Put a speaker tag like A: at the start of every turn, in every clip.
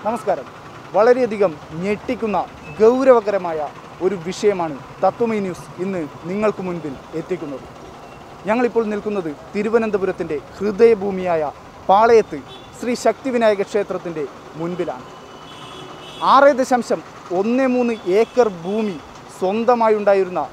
A: നമസ്കാരം വളരെയധികം ഞെട്ടിക്കുന്ന ഗൗരവകരമായ ഒരു വിഷയമാണ് തത്വമൈ ന്യൂസ് ഇന്ന് നിങ്ങൾക്ക് മുൻപിൽ എത്തിക്കുന്നത് ഞങ്ങളിപ്പോൾ നിൽക്കുന്നത് തിരുവനന്തപുരത്തിൻ്റെ ഹൃദയഭൂമിയായ പാളയത്ത് ശ്രീ ശക്തിവിനായക ക്ഷേത്രത്തിൻ്റെ മുൻപിലാണ് ആറ് ദശാംശം ഒന്ന് മൂന്ന് ഏക്കർ ഭൂമി സ്വന്തമായുണ്ടായിരുന്ന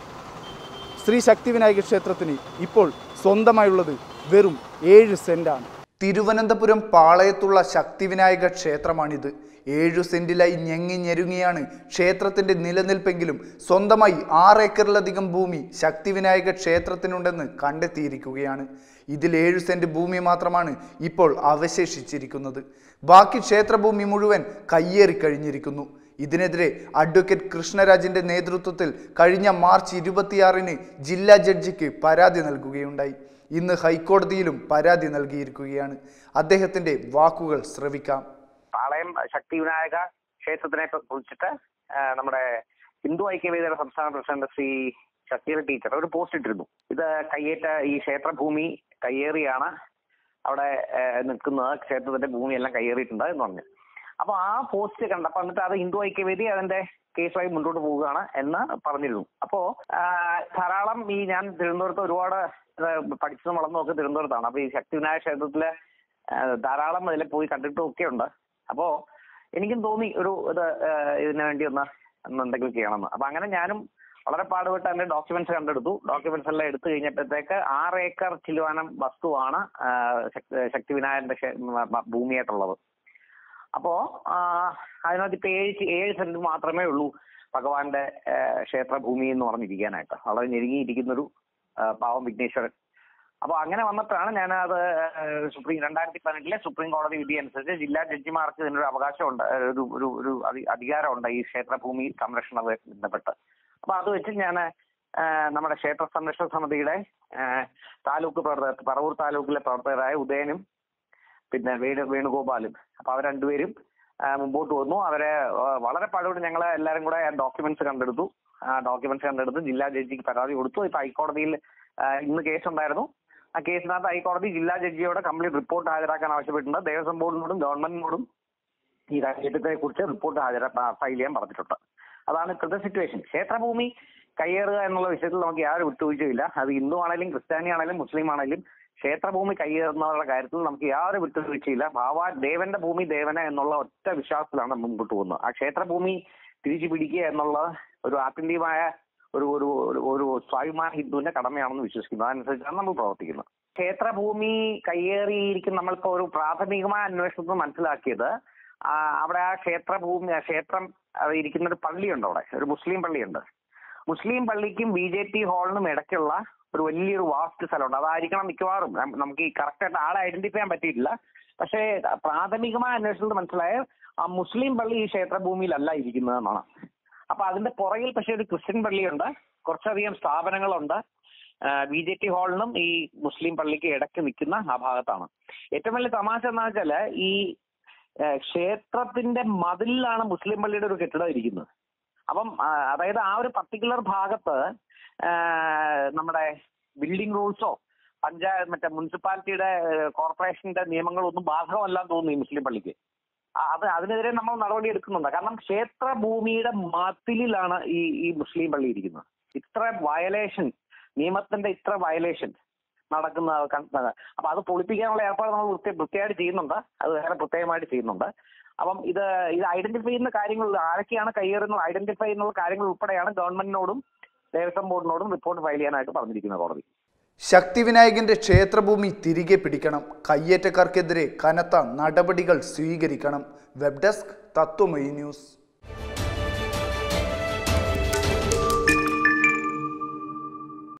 A: ശ്രീ ശക്തിവിനായക ക്ഷേത്രത്തിന് ഇപ്പോൾ സ്വന്തമായുള്ളത് വെറും ഏഴ് സെന്റാണ് തിരുവനന്തപുരം പാളയത്തുള്ള ശക്തിവിനായക ക്ഷേത്രമാണിത് ഏഴു സെന്റിലായി ഞെങ്ങി ഞെരുങ്ങിയാണ് ക്ഷേത്രത്തിന്റെ നിലനിൽപ്പെങ്കിലും സ്വന്തമായി ആറ് ഏക്കറിലധികം ഭൂമി ശക്തിവിനായക ക്ഷേത്രത്തിനുണ്ടെന്ന് കണ്ടെത്തിയിരിക്കുകയാണ് ഇതിൽ ഏഴു സെന്റ് ഭൂമി മാത്രമാണ് ഇപ്പോൾ അവശേഷിച്ചിരിക്കുന്നത് ബാക്കി ക്ഷേത്രഭൂമി മുഴുവൻ കയ്യേറിക്കഴിഞ്ഞിരിക്കുന്നു ഇതിനെതിരെ അഡ്വക്കേറ്റ് കൃഷ്ണരാജിന്റെ നേതൃത്വത്തിൽ കഴിഞ്ഞ മാർച്ച് ഇരുപത്തിയാറിന് ജില്ലാ ജഡ്ജിക്ക് പരാതി നൽകുകയുണ്ടായി ഇന്ന് ഹൈക്കോടതിയിലും പരാതി നൽകിയിരിക്കുകയാണ് അദ്ദേഹത്തിന്റെ വാക്കുകൾ ശ്രവിക്കാം
B: പാളയം ശക്തി വിനായക ക്ഷേത്രത്തിനെ കുറിച്ചിട്ട് ആ, നമ്മുടെ ഹിന്ദു ഐക്യവേദിയുടെ സംസ്ഥാന പ്രസിഡന്റ് ശ്രീ ശക്തിയുടെ ടീച്ചർ ഒരു പോസ്റ്റ് ഇട്ടിരുന്നു ഇത് കയ്യേറ്റ ഈ ക്ഷേത്രഭൂമി കയ്യേറിയാണ് അവിടെ ആ, നിൽക്കുന്നത് ക്ഷേത്രത്തിന്റെ ഭൂമി എല്ലാം കയ്യേറിയിട്ടുണ്ട് എന്ന് പറഞ്ഞു അപ്പൊ ആ പോസ്റ്റ് കണ്ടപ്പോ എന്നിട്ട് അത് ഹിന്ദു ഐക്യവേദി അതിന്റെ കേസുമായി മുന്നോട്ട് പോവുകയാണ് എന്ന് പറഞ്ഞിരുന്നു അപ്പോ ആ, ധാരാളം ഈ ഞാൻ തിരുവനന്തപുരത്ത് ഒരുപാട് ഇത് പഠിച്ചതും വളർന്നതും ഒക്കെ തിരുവനന്തപുരത്താണ് അപ്പൊ ഈ ശക്തി വിനായക ക്ഷേത്രത്തിലെ ആ, ധാരാളം അതിൽ പോയി കണ്ടിട്ടും ഒക്കെ ഉണ്ട് അപ്പോ എനിക്കും തോന്നി ഒരു ഇത് ആ, ഇതിനു വേണ്ടി ഒന്ന് ഒന്ന് എന്തെങ്കിലും ചെയ്യണമെന്ന് അപ്പൊ അങ്ങനെ ഞാനും വളരെ പാടുപെട്ട് അതിന്റെ ഡോക്യുമെന്റ്സ് കണ്ടെടുത്തു ഡോക്യുമെന്റ്സ് എല്ലാം എടുത്തു കഴിഞ്ഞപ്പോഴത്തേക്ക് ആറ് ഏക്കർ ചിലുവാനം വസ്തുവാണ് ആ, ശക്തി- ശക്തി വിനായകന്റെ ക്ഷേ- മ- മ- ഭൂമിയായിട്ടുള്ളത് അപ്പോ ആ, അതിനകത്ത് ഇപ്പൊ ഏഴ് ഏഴ് സെന്റ് മാത്രമേ ഉള്ളൂ ഭഗവാന്റെ ആ, ക്ഷേത്രഭൂമി എന്ന് പറഞ്ഞിരിക്കാനായിട്ട് വളരെ ഞെരുങ്ങിയിരിക്കുന്നൊരു ആ, പാവം വിഘ്നേശ്വരൻ അപ്പൊ അങ്ങനെ വന്നപ്പോഴാണ് ഞാൻ അത് സുപ്രീം രണ്ടായിരത്തി പതിനെട്ടിലെ സുപ്രീം കോടതി വിധി അനുസരിച്ച് ജില്ലാ ജഡ്ജിമാർക്ക് ഇതിനൊരു അവകാശമുണ്ട് ആ, ഒരു ഒരു ഒരു അധി- അധികാരമുണ്ട് ഈ ക്ഷേത്രഭൂമി സംരക്ഷണവുമായി ബന്ധപ്പെട്ട് അപ്പൊ അത് വെച്ച് ഞാൻ നമ്മുടെ ക്ഷേത്ര സംരക്ഷണ സമിതിയുടെ ആ, താലൂക്ക് പ്രവർത്തകർ പറവൂർ താലൂക്കിലെ പ്രവർത്തകരായ ഉദയനും പിന്നെ വേണു വേണുഗോപാലും അപ്പൊ അവർ രണ്ടുപേരും ആ, മുമ്പോട്ട് വന്നു അവരെ ആ, വളരെ പാടുപെട്ട് ഞങ്ങൾ എല്ലാവരും കൂടെ ഡോക്യുമെന്റ്സ് കണ്ടെടുത്തു ആ ഡോക്യുമെന്റ്സ് കണ്ടെടുത്ത് ജില്ലാ ജഡ്ജിക്ക് പരാതി കൊടുത്തു ഇപ്പൊ ഹൈക്കോടതിയിൽ ആ, ഇന്ന് കേസ് ഉണ്ടായിരുന്നു ആ കേസിനകത്ത് ഹൈക്കോടതി ജില്ലാ ജഡ്ജിയോട് കംപ്ലീറ്റ് റിപ്പോർട്ട് ഹാജരാക്കാൻ ആവശ്യപ്പെട്ടിട്ടുണ്ട് ദേവസ്വം ബോർഡിനോടും ഗവൺമെന്റിനോടും ഈ കാര്യത്തെ കുറിച്ച് റിപ്പോർട്ട് ഹാജരാ ഫയൽ ചെയ്യാൻ പറഞ്ഞിട്ടുണ്ട് അതാണ് ഇപ്പോഴത്തെ സിറ്റുവേഷൻ ക്ഷേത്രഭൂമി കയ്യേറുക എന്നുള്ള വിഷയത്തിൽ നമുക്ക് യാതൊരു വിട്ടുവീഴ്ചയില്ല അത് ഹിന്ദു ആണെങ്കിലും ക്രിസ്ത്യാനി ആണെങ്കിലും മുസ്ലിം ആണെങ്കിലും ക്ഷേത്രഭൂമി കയ്യേറുന്നവരുടെ കാര്യത്തിൽ നമുക്ക് യാതൊരു വിട്ടുവീഴ്ചയില്ല ഭാവാൻ ദേവന്റെ ഭൂമി ദേവന എന്നുള്ള ഒറ്റ വിശ്വാസത്തിലാണ് നമ്മൾ മുമ്പോട്ട് പോകുന്നത് ആ ക്ഷേത്രഭൂമി തിരിച്ചു പിടിക്കുക എന്നുള്ള ഒരു ആത്യന്തികമായ ഒരു ഒരു ഒരു- ഒരു സ്വാഭിമാന ഹിന്ദുവിന്റെ കടമയാണെന്ന് വിശ്വസിക്കുന്നു അതനുസരിച്ചാണ് നമ്മൾ പ്രവർത്തിക്കുന്നത് ക്ഷേത്രഭൂമി കയ്യേറിയിരിക്കുന്ന നമ്മളിപ്പോ ഒരു പ്രാഥമികമായ അന്വേഷണത്തിൽ മനസ്സിലാക്കിയത് ആ, അവിടെ ആ ക്ഷേത്രഭൂമി ആ ക്ഷേത്രം അത് ഇരിക്കുന്ന ഒരു പള്ളിയുണ്ട് അവിടെ ഒരു മുസ്ലിം പള്ളിയുണ്ട് മുസ്ലിം പള്ളിക്കും ബി ജെ പി ഹാളിനും ഇടയ്ക്കുള്ള ഒരു വലിയൊരു വാസ്റ്റ് സ്ഥലമുണ്ട് അതായിരിക്കണം മിക്കവാറും നം- നമുക്ക് ഈ കറക്റ്റ് ആയിട്ട് ആളെ ഐഡന്റിഫൈ ചെയ്യാൻ പറ്റിയിട്ടില്ല പക്ഷേ പ്രാഥമികമായ അന്വേഷണത്തിൽ മനസ്സിലായ ആ മുസ്ലിം പള്ളി ഈ ക്ഷേത്രഭൂമിയിലല്ല ഇരിക്കുന്നത് എന്നാണ് അപ്പൊ അതിന്റെ പുറകിൽ പക്ഷേ ഒരു ക്രിസ്ത്യൻ പള്ളിയുണ്ട് കുറച്ചധികം സ്ഥാപനങ്ങളുണ്ട് ബി ജെ ടി ഹാളിനും ഈ മുസ്ലിം പള്ളിക്ക് ഇടയ്ക്ക് നിൽക്കുന്ന ആ ഭാഗത്താണ് ഏറ്റവും വലിയ തമാശ എന്താ വെച്ചാല് ഈ ഏഹ്, ക്ഷേത്രത്തിന്റെ മതിലിലാണ് മുസ്ലിം പള്ളിയുടെ ഒരു കെട്ടിടം ഇരിക്കുന്നത് അപ്പം ആ, അതായത് ആ ഒരു പർട്ടിക്കുലർ ഭാഗത്ത് ഏഹ്, നമ്മുടെ ബിൽഡിംഗ് റൂൾസോ പഞ്ചായത്ത് മറ്റേ മുനിസിപ്പാലിറ്റിയുടെ ഏഹ്, കോർപ്പറേഷന്റെ നിയമങ്ങളൊന്നും ബാധകമല്ലാന്ന് തോന്നുന്നു ഈ മുസ്ലിം പള്ളിക്ക് ആ, അത് അതിനെതിരെ നമ്മൾ നടപടി എടുക്കുന്നുണ്ട് കാരണം ക്ഷേത്ര ഭൂമിയുടെ മതിലിലാണ് ഈ ഈ മുസ്ലിം പള്ളി ഇരിക്കുന്നത് ഇത്ര വയലേഷൻ നിയമത്തിന്റെ ഇത്ര വയലേഷൻ നടക്കുന്ന കണ്ടത് അപ്പൊ അത് പൊളിപ്പിക്കാനുള്ള ഏർപ്പാട് നമ്മൾ വൃത്തി വൃത്തിയായിട്ട് ചെയ്യുന്നുണ്ട് അത് വേറെ പ്രത്യേകമായിട്ട് ചെയ്യുന്നുണ്ട് അപ്പം ഇത് ഇത് ഐഡന്റിഫൈ ചെയ്യുന്ന കാര്യങ്ങൾ ആരൊക്കെയാണ് കയ്യേറുന്നത് ഐഡന്റിഫൈ ചെയ്യുന്ന കാര്യങ്ങൾ ഉൾപ്പെടെയാണ് ഗവൺമെന്റിനോടും ദേവസ്വം ബോർഡിനോടും റിപ്പോർട്ട് ഫയൽ ചെയ്യാനായിട്ട് പറഞ്ഞിരിക്കുന്നത് കോടതി
A: ശക്തിവിനായകന്റെ ക്ഷേത്രഭൂമി തിരികെ പിടിക്കണം കയ്യേറ്റക്കാർക്കെതിരെ കനത്ത നടപടികൾ സ്വീകരിക്കണം വെബ് ഡെസ്ക് തത്വമയി ന്യൂസ്